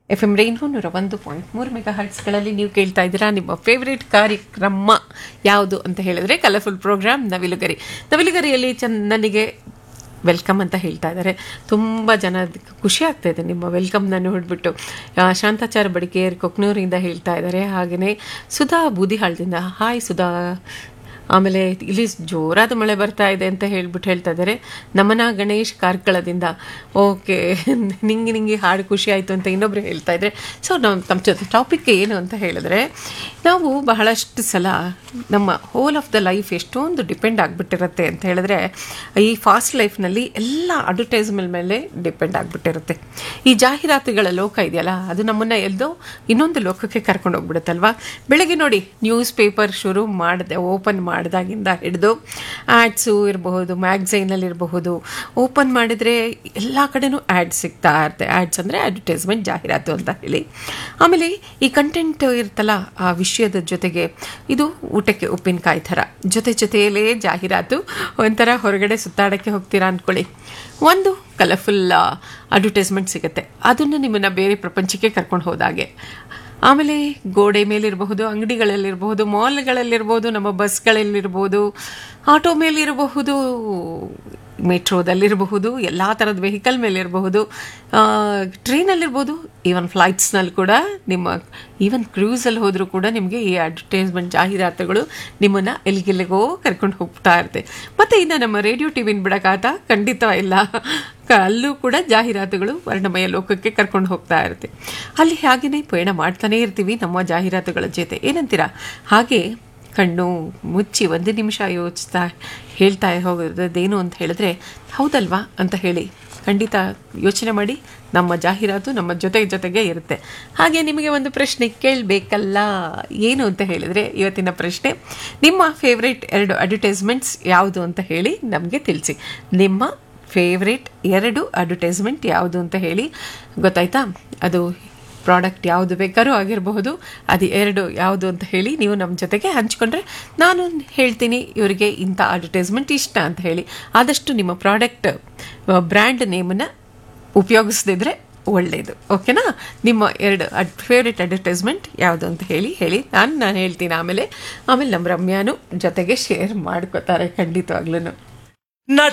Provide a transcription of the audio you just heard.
F M rainbow ನೂರ ಒಂದು point ಮೂರು ಮೆಗಾ ಹರ್ಟ್ಸ್ಗಳಲ್ಲಿ ನೀವು ಕೇಳ್ತಾ ಇದ್ದೀರಾ ನಿಮ್ಮ ಫೇವ್ರೇಟ್ ಕಾರ್ಯಕ್ರಮ ಯಾವುದು ಅಂತ ಹೇಳಿದ್ರೆ ಕಲರ್ಫುಲ್ ಪ್ರೋಗ್ರಾಮ್ ನವಿಲುಗರಿ ನವಿಲುಗರಿಯಲ್ಲಿ ಚಂದ ನನಗೆ ವೆಲ್ಕಮ್ ಅಂತ ಹೇಳ್ತಾ ಇದ್ದಾರೆ ತುಂಬ ಜನ ಖುಷಿ ಆಗ್ತಾ ಇದೆ ನಿಮ್ಮ ವೆಲ್ಕಮ್ನ ನೋಡಿಬಿಟ್ಟು ಶಾಂತಾಚಾರ ಬಡಿಕೇರ್ ಕೊಕ್ನೂರಿಂದ ಹೇಳ್ತಾ ಇದ್ದಾರೆ ಹಾಗೆಯೇ ಸುಧಾ ಬೂದಿಹಾಳದಿಂದ ಹಾಯ್ ಸುಧಾ ಆಮೇಲೆ ಇಲ್ಲಿ ಜೋರಾದ ಮಳೆ ಬರ್ತಾ ಇದೆ ಅಂತ ಹೇಳ್ಬಿಟ್ಟು ಹೇಳ್ತಾ ಇದ್ದಾರೆ ನಮನ ಗಣೇಶ್ ಕಾರ್ಕಳದಿಂದ ಓಕೆ ನಿಂಗೆ ನಿಂಗೆ ಹಾಡು ಖುಷಿ ಆಯಿತು ಅಂತ ಇನ್ನೊಬ್ರು ಹೇಳ್ತಾ ಇದ್ದಾರೆ ಸೊ ನಾವು ನಮ್ಮ ಜೊತೆ ಟಾಪಿಕ್ ಏನು ಅಂತ ಹೇಳಿದ್ರೆ ನಾವು ಬಹಳಷ್ಟು ಸಲ ನಮ್ಮ ಹೋಲ್ ಆಫ್ ದ ಲೈಫ್ ಎಷ್ಟೊಂದು ಡಿಪೆಂಡ್ ಆಗಿಬಿಟ್ಟಿರುತ್ತೆ ಅಂತ ಹೇಳಿದ್ರೆ ಈ ಫಾಸ್ಟ್ ಲೈಫ್ನಲ್ಲಿ ಎಲ್ಲ ಅಡ್ವರ್ಟೈಸ್ಮೆಂಟ್ ಮೇಲೆ ಡಿಪೆಂಡ್ ಆಗಿಬಿಟ್ಟಿರುತ್ತೆ ಈ ಜಾಹೀರಾತುಗಳ ಲೋಕ ಇದೆಯಲ್ಲ ಅದು ನಮ್ಮನ್ನು ಎಲ್ಲೋ ಇನ್ನೊಂದು ಲೋಕಕ್ಕೆ ಕರ್ಕೊಂಡು ಹೋಗ್ಬಿಡುತ್ತಲ್ವಾ ಬೆಳಗ್ಗೆ ನೋಡಿ ನ್ಯೂಸ್ ಪೇಪರ್ ಶುರು ಮಾಡಿದೆ ಓಪನ್ ಮಾಡಿದಾಗಿಂದ ಹಿಡಿದು ಆ್ಯಡ್ಸು ಇರಬಹುದು ಮ್ಯಾಗ್ಝೈನಲ್ಲಿ ಇರಬಹುದು ಓಪನ್ ಮಾಡಿದರೆ ಎಲ್ಲ ಕಡೆನೂ ಆ್ಯಡ್ ಸಿಗ್ತಾ ಇರುತ್ತೆ ಆ್ಯಡ್ಸ್ ಅಂದರೆ ಅಡ್ವರ್ಟೈಸ್ಮೆಂಟ್ ಜಾಹೀರಾತು ಅಂತ ಹೇಳಿ ಆಮೇಲೆ ಈ ಕಂಟೆಂಟ್ ಇರುತ್ತಲ್ಲ ಆ ವಿಷಯದ ಜೊತೆಗೆ ಇದು ಊಟಕ್ಕೆ ಉಪ್ಪಿನಕಾಯಿ ಥರ ಜೊತೆ ಜೊತೆಯಲ್ಲೇ ಜಾಹೀರಾತು ಒಂಥರ ಹೊರಗಡೆ ಸುತ್ತಾಡೋಕ್ಕೆ ಹೋಗ್ತೀರಾ ಅಂದ್ಕೊಳ್ಳಿ ಒಂದು ಕಲರ್ಫುಲ್ ಅಡ್ವರ್ಟೈಸ್ಮೆಂಟ್ ಸಿಗುತ್ತೆ ಅದನ್ನು ನಿಮ್ಮನ್ನು ಬೇರೆ ಪ್ರಪಂಚಕ್ಕೆ ಕರ್ಕೊಂಡು ಹೋದಾಗೆ ಆಮೇಲೆ ಗೋಡೆ ಮೇಲಿರಬಹುದು ಅಂಗಡಿಗಳಲ್ಲಿರಬಹುದು ಮಾಲ್ಗಳಲ್ಲಿರ್ಬೋದು ನಮ್ಮ ಬಸ್ಗಳಲ್ಲಿರ್ಬೋದು ಆಟೋ ಮೇಲಿರಬಹುದು ಮೆಟ್ರೋದಲ್ಲಿರಬಹುದು ಎಲ್ಲ ಥರದ ವೆಹಿಕಲ್ ಮೇಲಿರಬಹುದು ಟ್ರೈನಲ್ಲಿರ್ಬೋದು ಈವನ್ ಫ್ಲೈಟ್ಸ್ನಲ್ಲಿ ಕೂಡ ನಿಮ್ಮ ಈವನ್ ಕ್ರೂಸಲ್ಲಿ ಹೋದರೂ ಕೂಡ ನಿಮಗೆ ಈ ಅಡ್ವರ್ಟೈಸ್ಮೆಂಟ್ ಜಾಹೀರಾತುಗಳು ನಿಮ್ಮನ್ನು ಎಲ್ಲಿಗೆಲ್ಲಿಗೋ ಕರ್ಕೊಂಡು ಹೋಗ್ತಾ ಇರುತ್ತೆ ಮತ್ತು ಇನ್ನು ನಮ್ಮ ರೇಡಿಯೋ ಟಿವಿನ ಬಿಡೋಕ್ಕಾತ ಖಂಡಿತ ಇಲ್ಲ ಅಲ್ಲೂ ಕೂಡ ಜಾಹೀರಾತುಗಳು ವರ್ಣಮಯ ಲೋಕಕ್ಕೆ ಕರ್ಕೊಂಡು ಹೋಗ್ತಾ ಇರುತ್ತೆ ಅಲ್ಲಿ ಹಾಗೆಯೇ ಪಯಣ ಮಾಡ್ತಾನೇ ಇರ್ತೀವಿ ನಮ್ಮ ಜಾಹೀರಾತುಗಳ ಜೊತೆ ಏನಂತೀರಾ ಹಾಗೆ ಕಣ್ಣು ಮುಚ್ಚಿ ಒಂದು ನಿಮಿಷ ಯೋಚಿಸ್ತಾ ಹೇಳ್ತಾ ಹೋಗೋದೇನು ಅಂತ ಹೇಳಿದ್ರೆ ಹೌದಲ್ವಾ ಅಂತ ಹೇಳಿ ಖಂಡಿತ ಯೋಚನೆ ಮಾಡಿ ನಮ್ಮ ಜಾಹೀರಾತು ನಮ್ಮ ಜೊತೆ ಜೊತೆಗೆ ಇರುತ್ತೆ ಹಾಗೆ ನಿಮಗೆ ಒಂದು ಪ್ರಶ್ನೆ ಕೇಳಬೇಕಲ್ಲ ಏನು ಅಂತ ಹೇಳಿದರೆ ಇವತ್ತಿನ ಪ್ರಶ್ನೆ ನಿಮ್ಮ ಫೇವ್ರೇಟ್ ಎರಡು ಅಡ್ವರ್ಟೈಸ್ಮೆಂಟ್ಸ್ ಯಾವುದು ಅಂತ ಹೇಳಿ ನಮಗೆ ತಿಳಿಸಿ ನಿಮ್ಮ ಫೇವ್ರೇಟ್ ಎರಡು ಅಡ್ವರ್ಟೈಸ್ಮೆಂಟ್ ಯಾವುದು ಅಂತ ಹೇಳಿ ಗೊತ್ತಾಯ್ತಾ ಅದು ಪ್ರಾಡಕ್ಟ್ ಯಾವುದು ಬೇಕಾದ್ರೂ ಆಗಿರಬಹುದು ಅದು ಎರಡು ಯಾವುದು ಅಂತ ಹೇಳಿ ನೀವು ನಮ್ಮ ಜೊತೆಗೆ ಹಂಚ್ಕೊಂಡ್ರೆ ನಾನು ಹೇಳ್ತೀನಿ ಇವರಿಗೆ ಇಂಥ ಅಡ್ವರ್ಟೈಸ್ಮೆಂಟ್ ಇಷ್ಟ ಅಂತ ಹೇಳಿ ಆದಷ್ಟು ನಿಮ್ಮ ಪ್ರಾಡಕ್ಟ್ ಬ್ರ್ಯಾಂಡ್ ನೇಮನ್ನು ಉಪಯೋಗಿಸದಿದ್ರೆ ಒಳ್ಳೆಯದು ಓಕೆನಾ ನಿಮ್ಮ ಎರಡು ಅಡ್ ಫೇವ್ರೆಟ್ ಅಡ್ವರ್ಟೈಸ್ಮೆಂಟ್ ಯಾವುದು ಅಂತ ಹೇಳಿ ಹೇಳಿ ನಾನು ನಾನು ಹೇಳ್ತೀನಿ ಆಮೇಲೆ ಆಮೇಲೆ ನಮ್ಮ ರಮ್ಯಾನು ಜೊತೆಗೆ ಶೇರ್ ಮಾಡ್ಕೋತಾರೆ ಖಂಡಿತವಾಗ್ಲೂ